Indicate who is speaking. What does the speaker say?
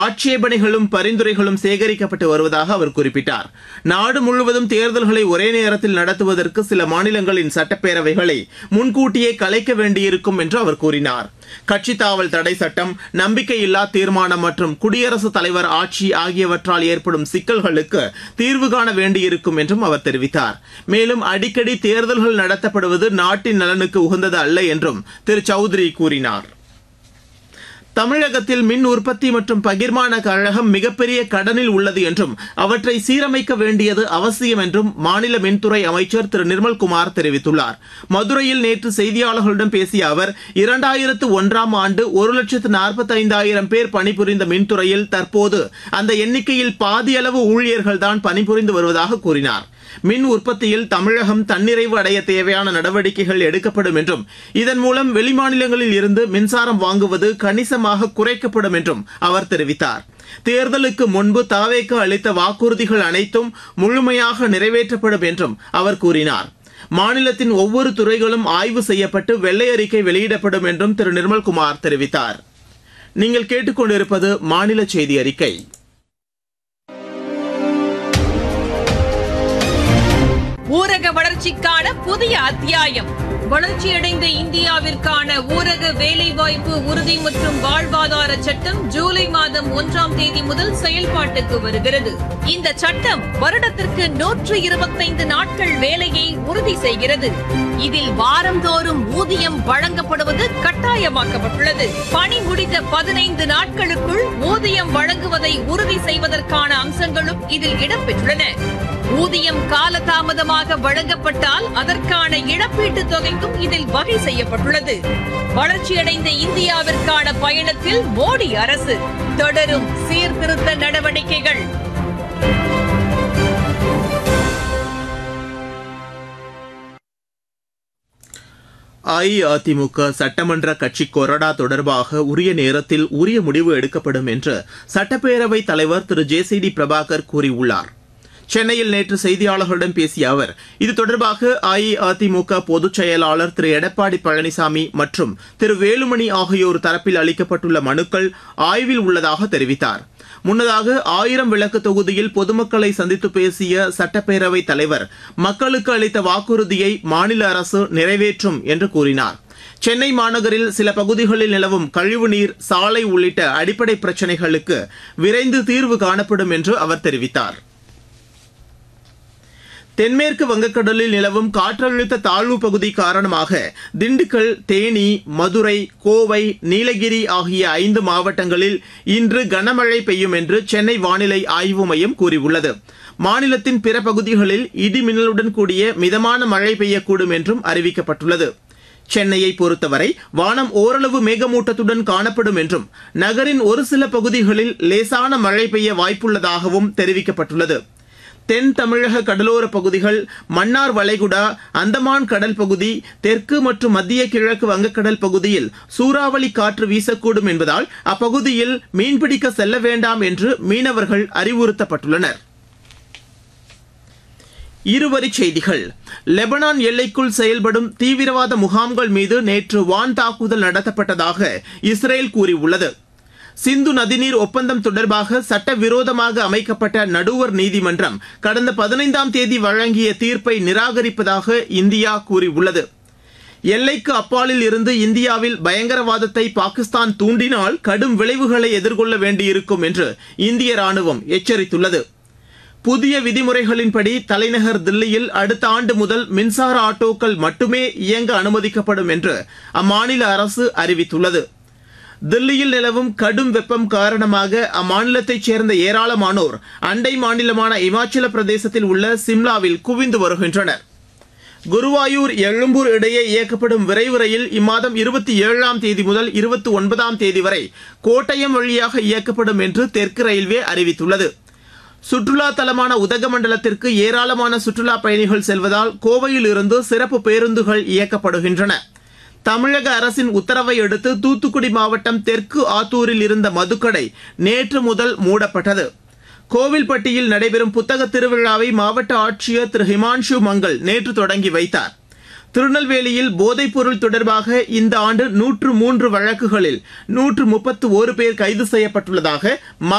Speaker 1: ஆட்சேபனைகளும் பரிந்துரைகளும் சேகரிக்கப்பட்டு வருவதாக அவர் குறிப்பிட்டார் நாடு முழுவதும் தேர்தல்களை ஒரே நேரத்தில் நடத்துவதற்கு சில மாநிலங்களின் சட்டப்பேரவைகளை முன்கூட்டியே கலைக்க வேண்டியிருக்கும் என்று அவர் கூறினார் கட்சித் தாவல் தடை சட்டம் நம்பிக்கையில்லா தீர்மானம் மற்றும் குடியரசுத் தலைவர் ஆட்சி ஆகியவற்றால் ஏற்படும் சிக்கல்களுக்கு தீர்வு காண வேண்டியிருக்கும் என்றும் அவர் தெரிவித்தார் மேலும் அடிக்கடி தேர்தல்கள் நடத்தப்படுவது நாட்டின் நலனுக்கு உகந்தது அல்ல என்றும் திரு சௌத்ரி கூறினார் தமிழகத்தில் மின் உற்பத்தி மற்றும் பகிர்மான கழகம் மிகப்பெரிய கடனில் உள்ளது என்றும் அவற்றை சீரமைக்க வேண்டியது அவசியம் என்றும் மாநில மின்துறை அமைச்சர் திரு நிர்மல்குமார் தெரிவித்துள்ளார் மதுரையில் நேற்று செய்தியாளர்களிடம் பேசிய அவர் இரண்டாயிரத்து ஒன்றாம் ஆண்டு ஒரு லட்சத்து நாற்பத்தைந்தாயிரம் பேர் பணிபுரிந்த மின்துறையில் தற்போது அந்த எண்ணிக்கையில் பாதியளவு ஊழியர்கள்தான் பணிபுரிந்து வருவதாக கூறினார் மின் உற்பத்தியில் தமிழகம் தன்னிறைவு அடைய தேவையான நடவடிக்கைகள் எடுக்கப்படும் என்றும் இதன் மூலம் வெளிமாநிலங்களில் இருந்து மின்சாரம் வாங்குவது கணிசமாக குறைக்கப்படும் என்றும் அவர் தெரிவித்தார் தேர்தலுக்கு முன்பு தாவேக்கு அளித்த வாக்குறுதிகள் அனைத்தும் முழுமையாக நிறைவேற்றப்படும் என்றும் அவர் கூறினார் மாநிலத்தின் ஒவ்வொரு துறைகளும் ஆய்வு செய்யப்பட்டு வெள்ளை அறிக்கை வெளியிடப்படும் என்றும் திரு நிர்மல்குமார் தெரிவித்தார் நீங்கள் கேட்டுக்கொண்டிருப்பது மாநில செய்தி அறிக்கை
Speaker 2: ஊரக வளர்ச்சிக்கான புதிய அத்தியாயம் வளர்ச்சியடைந்த இந்தியாவிற்கான ஊரக வேலைவாய்ப்பு உறுதி மற்றும் வாழ்வாதார சட்டம் ஜூலை மாதம் ஒன்றாம் தேதி முதல் செயல்பாட்டுக்கு வருகிறது இந்த சட்டம் வருடத்திற்கு நூற்று இருபத்தைந்து நாட்கள் வேலையை உறுதி செய்கிறது இதில் வாரந்தோறும் ஊதியம் வழங்கப்படுவது கட்டாயமாக்கப்பட்டுள்ளது பணி முடிந்த பதினைந்து நாட்களுக்குள் ஊதியம் வழங்குவதை உறுதி செய்வதற்கான அம்சங்களும் இதில் இடம்பெற்றுள்ளன ஊதியம் காலதாமதமாக வழங்கப்பட்டால் அதற்கான இழப்பீட்டுத் தொகைக்கும் இதில் வகை செய்யப்பட்டுள்ளது வளர்ச்சியடைந்த இந்தியாவிற்கான பயணத்தில் மோடி அரசு தொடரும் சீர்திருத்த நடவடிக்கைகள்
Speaker 1: அஇஅதிமுக சட்டமன்ற கட்சி கொறடா தொடர்பாக உரிய நேரத்தில் உரிய முடிவு எடுக்கப்படும் என்று சட்டப்பேரவைத் தலைவர் Thiru J C D Prabhakar கூறியுள்ளார் சென்னையில் நேற்று செய்தியாளர்களிடம் பேசிய அவர் இது தொடர்பாக அஇஅதிமுக பொதுச் செயலாளர் திரு எடப்பாடி பழனிசாமி மற்றும் திரு வேலுமணி ஆகியோர் தரப்பில் அளிக்கப்பட்டுள்ள மனுக்கள் ஆய்வில் உள்ளதாக தெரிவித்தார் முன்னதாக ஆயிரம் விளக்கு தொகுதியில் பொதுமக்களை சந்தித்து பேசிய சட்டப்பேரவைத் தலைவர் மக்களுக்கு அளித்த வாக்குறுதியை மாநில அரசு நிறைவேற்றும் என்று கூறினார் சென்னை மாநகரில் சில பகுதிகளில் நிலவும் கழிவுநீர் சாலை உள்ளிட்ட அடிப்படை பிரச்சினைகளுக்கு விரைந்து தீர்வு காணப்படும் என்று அவர் தெரிவித்தார் தென்மேற்கு வங்கக்கடலில் நிலவும் காற்றழுத்த தாழ்வு பகுதி காரணமாக திண்டுக்கல் தேனி மதுரை கோவை நீலகிரி ஆகிய ஐந்து மாவட்டங்களில் இன்று கனமழை பெய்யும் என்று சென்னை வானிலை ஆய்வு மையம் கூறியுள்ளது மாநிலத்தின் பிற பகுதிகளில் இடி மின்னலுடன் கூடிய மிதமான மழை பெய்யக்கூடும் என்றும் அறிவிக்கப்பட்டுள்ளது சென்னையை பொறுத்தவரை வானம் ஓரளவு மேகமூட்டத்துடன் காணப்படும் என்றும் நகரின் ஒரு சில பகுதிகளில் லேசான மழை பெய்ய வாய்ப்புள்ளதாகவும் தெரிவிக்கப்பட்டுள்ளது தென் தமிழக கடலோர பகுதிகள் மன்னார் வளைகுடா அந்தமான் கடல் பகுதி தெற்கு மற்றும் மத்திய கிழக்கு வங்கக்கடல் பகுதியில் சூறாவளி காற்று வீசக்கூடும் என்பதால் அப்பகுதியில் மீன்பிடிக்க செல்ல வேண்டாம் என்று மீனவர்கள் அறிவுறுத்தப்பட்டுள்ளனர் இருவரிச் செய்திகள் லெபனான் எல்லைக்குள் செயல்படும் தீவிரவாத முகாம்கள் மீது நேற்று வான் தாக்குதல் நடத்தப்பட்டதாக இஸ்ரேல் கூறியுள்ளது சிந்து நதிநீர் ஒப்பந்தம் தொடர்பாக சட்டவிரோதமாக அமைக்கப்பட்ட நடுவர் நீதிமன்றம் கடந்த பதினைந்தாம் தேதி வழங்கிய தீர்ப்பை நிராகரிப்பதாக இந்தியா கூறியுள்ளது எல்லைக்கு அப்பாலில் இருந்து இந்தியாவில் பயங்கரவாதத்தை பாகிஸ்தான் தூண்டினால் கடும் விளைவுகளை எதிர்கொள்ள வேண்டியிருக்கும் என்று இந்திய ராணுவம் எச்சரித்துள்ளது புதிய விதிமுறைகளின்படி தலைநகர் தில்லியில் அடுத்த ஆண்டு முதல் மின்சார ஆட்டோக்கள் மட்டுமே இயங்க அனுமதிக்கப்படும் என்று அம்மாநில அரசு அறிவித்துள்ளது தில்லியில் நிலவும் கடும் வெப்பம் காரணமாக அம்மாநிலத்தைச் சேர்ந்த ஏராளமானோர் அண்டை மாநிலமான இமாச்சல பிரதேசத்தில் உள்ள சிம்லாவில் குவிந்து வருகின்றனர் குருவாயூர் எழும்பூர் இடையே இயக்கப்படும் விரைவு ரயில் இம்மாதம் இருபத்தி ஏழாம் தேதி முதல் இருபத்தி ஒன்பதாம் தேதி வரை கோட்டயம் வழியாக இயக்கப்படும் என்று தெற்கு ரயில்வே அறிவித்துள்ளது சுற்றுலா தலமான உதகமண்டலத்திற்கு ஏராளமான சுற்றுலா பயணிகள் செல்வதால் கோவையில் இருந்து சிறப்பு பேருந்துகள் இயக்கப்படுகின்றன தமிழக அரசின் உத்தரவை அடுத்து தூத்துக்குடி மாவட்டம் தெற்கு ஆத்தூரில் இருந்த மதுக்கடை நேற்று முதல் மூடப்பட்டது கோவில்பட்டியில் நடைபெறும் புத்தக திருவிழாவை மாவட்ட ஆட்சியர் திரு ஹிமான்ஷு மங்கள் நேற்று தொடங்கி வைத்தார் திருநெல்வேலியில் போதைப்பொருள் தொடர்பாக இந்த ஆண்டு நூற்று மூன்று வழக்குகளில் நூற்று முப்பத்து ஒரு பேர் கைது செய்யப்பட்டுள்ளதாக